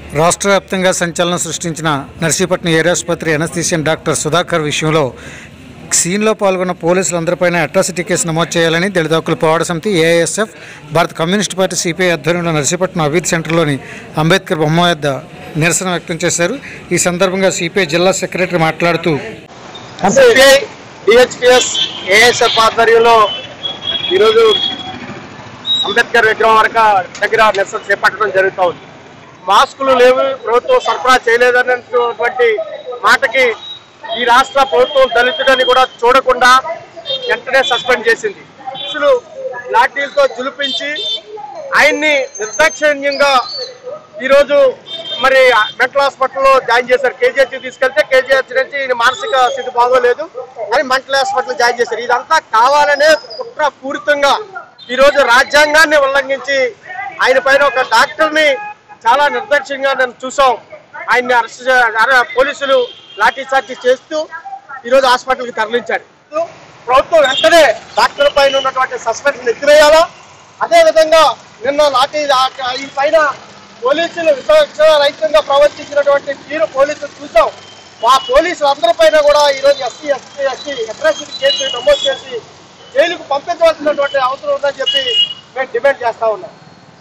రాష్ట్ర వ్యాప్తంగా సంచలనం సృష్టించిన నర్సీపట్నం ఏరియా ఆసుపత్రి ఎనస్థీషియన్ డాక్టర్ సుధాకర్ విషయంలో సీన్లో పాల్గొన్న పోలీసులందరిపైన అట్రాసిటీ కేసు నమోదు చేయాలని దళిత హక్కుల పోరాట సమితి ఏఐఎస్ఎఫ్ భారత కమ్యూనిస్ట్ పార్టీ సిపిఐ ఆధ్వర్యంలో నర్సీపట్నం అభివృద్ధి సెంటర్లోని అంబేద్కర్ బొమ్మ వద్ద నిరసన వ్యక్తం చేశారు ఈ సందర్భంగా సిపిఐ జిల్లా సెక్రటరీ మాట్లాడుతూ సిపిఐ డిహెచ్పిఎస్ ఏఎస్ఎఫ్ ఆధ్వర్యంలో ఈరోజు అంబేద్కర్ విగ్రహం వరకు దగ్గర నిరసన చేపట్టడం జరుగుతూ ఉంది మాస్కులు లేవు ప్రభుత్వం సరఫరా చేయలేదన్నటువంటి మాటకి ఈ రాష్ట్ర ప్రభుత్వం దళితుడని కూడా చూడకుండా వెంటనే సస్పెండ్ చేసింది అసలు లాఠీలతో జులిపించి ఆయన్ని నిర్దాక్షిణ్యంగా ఈరోజు మరి మెంటల్ హాస్పిటల్లో జాయిన్ చేశారు కేజీహెచ్ తీసుకెళ్తే కేజీహెచ్ నుంచి ఈయన మానసిక స్థితి బాగోలేదు అని మెంటల్ హాస్పిటల్ జాయిన్ చేశారు ఇదంతా కావాలనే కుట్ర పూరితంగా ఈరోజు రాజ్యాంగాన్ని ఉల్లంఘించి ఆయన పైన ఒక డాక్టర్ని చాలా నిర్దాక్ష్యంగా నేను చూసాం ఆయన్ని అరెస్ట్ చే- అరె- పోలీసులు లాఠీ చార్జీ చేస్తూ ఈరోజు హాస్పిటల్కి తరలించారు ప్రభుత్వం వెంటనే డాక్టర్ పైన ఉన్నటువంటి సస్పెన్షన్ ఎత్తివేయాలా అదే విధంగా నిన్న లాఠీ ఆ- ఈ పైన పోలీసులు విచక్షణ రహితంగా ప్రవర్తించినటువంటి తీరు పోలీసులు చూసాం ఆ పోలీసులు అందరి పైన కూడా ఈరోజు SC ST ST atrocity case నమోదు చేసి జైలుకు పంపించవలసినటువంటి అవసరం ఉందని చెప్పి మేము డిమాండ్ చేస్తా ఉన్నాం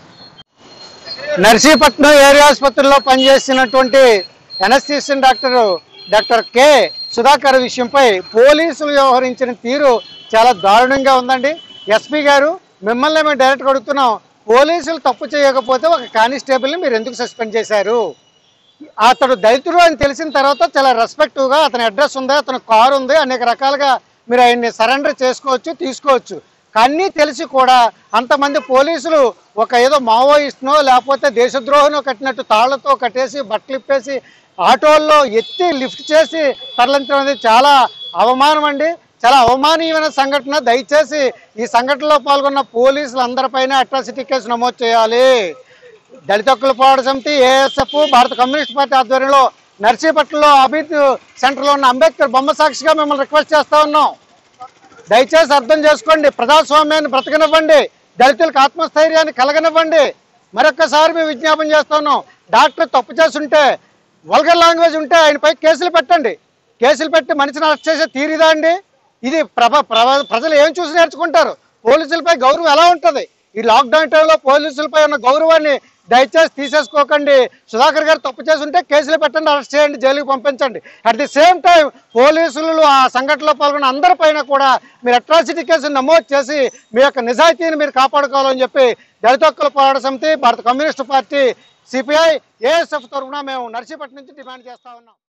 నర్సీపట్నం ఏరియా ఆసుపత్రిలో పనిచేసినటువంటి anaesthesian doctor doctor K Sudhakar విషయంపై పోలీసులు వ్యవహరించిన తీరు చాలా దారుణంగా ఉందండి ఎస్పీ గారు మిమ్మల్ని మేము డైరెక్ట్గా అడుగుతున్నాం పోలీసులు తప్పు చేయకపోతే ఒక కానిస్టేబుల్ని మీరు ఎందుకు సస్పెండ్ చేశారు అతడు దళితుడు అని తెలిసిన తర్వాత చాలా రెస్పెక్టివ్గా అతని అడ్రస్ ఉంది అతని కారు ఉంది అనేక రకాలుగా మీరు ఆయన్ని సరెండర్ చేసుకోవచ్చు తీసుకోవచ్చు అన్నీ తెలిసి కూడా అంతమంది పోలీసులు ఒక ఏదో మావోయిస్ట్నో లేకపోతే దేశద్రోహనో కట్టినట్టు తాళ్లతో కట్టేసి బట్టలు ఇప్పేసి ఆటోల్లో ఎత్తి లిఫ్ట్ చేసి తరలించడం అనేది చాలా అవమానం అండి చాలా అవమానీయమైన సంఘటన దయచేసి ఈ సంఘటనలో పాల్గొన్న పోలీసులు అందరిపైన అట్రాసిటీ కేసు నమోదు చేయాలి దళిత హక్కుల పోరాట సమితి ఏఎస్ఎఫ్ భారత కమ్యూనిస్ట్ పార్టీ ఆధ్వర్యంలో నర్సీపట్నంలో అభివృద్ధి సెంటర్లో ఉన్న అంబేద్కర్ బొమ్మ సాక్షిగా మిమ్మల్ని రిక్వెస్ట్ చేస్తా ఉన్నాం దయచేసి అర్థం చేసుకోండి ప్రజాస్వామ్యాన్ని బ్రతకనివ్వండి దళితులకు ఆత్మస్థైర్యాన్ని కలగనివ్వండి మరొక్కసారి మేము విజ్ఞాపన చేస్తున్నాం డాక్టర్ తప్పు చేస్తుంటే వల్గర్ లాంగ్వేజ్ ఉంటే ఆయనపై కేసులు పెట్టండి కేసులు పెట్టి మనిషిని అరెస్ట్ చేసే తీరిదా అండి ఇది ప్రభ ప్రభ- ప్రజలు ఏం చూసి నేర్చుకుంటారు పోలీసులపై గౌరవం ఎలా ఉంటుంది ఈ లాక్డౌన్ టైంలో పోలీసులపై ఉన్న గౌరవాన్ని దయచేసి తీసేసుకోకండి సుధాకర్ గారు తప్పు చేసి ఉంటే కేసులు పెట్టండి అరెస్ట్ చేయండి జైలుకి పంపించండి అట్ ది సేమ్ టైం పోలీసులు ఆ సంఘటనలో పాల్గొన్న అందరిపైన కూడా మీరు అట్రాసిటీ కేసు నమోదు చేసి మీ యొక్క నిజాయితీని మీరు కాపాడుకోవాలని చెప్పి దళిత హక్కుల పోరాట సమితి భారత కమ్యూనిస్ట్ పార్టీ సిపిఐ ఏఎస్ఎఫ్ తరఫున మేము నర్సీపట్నం నుంచి డిమాండ్ చేస్తా ఉన్నాం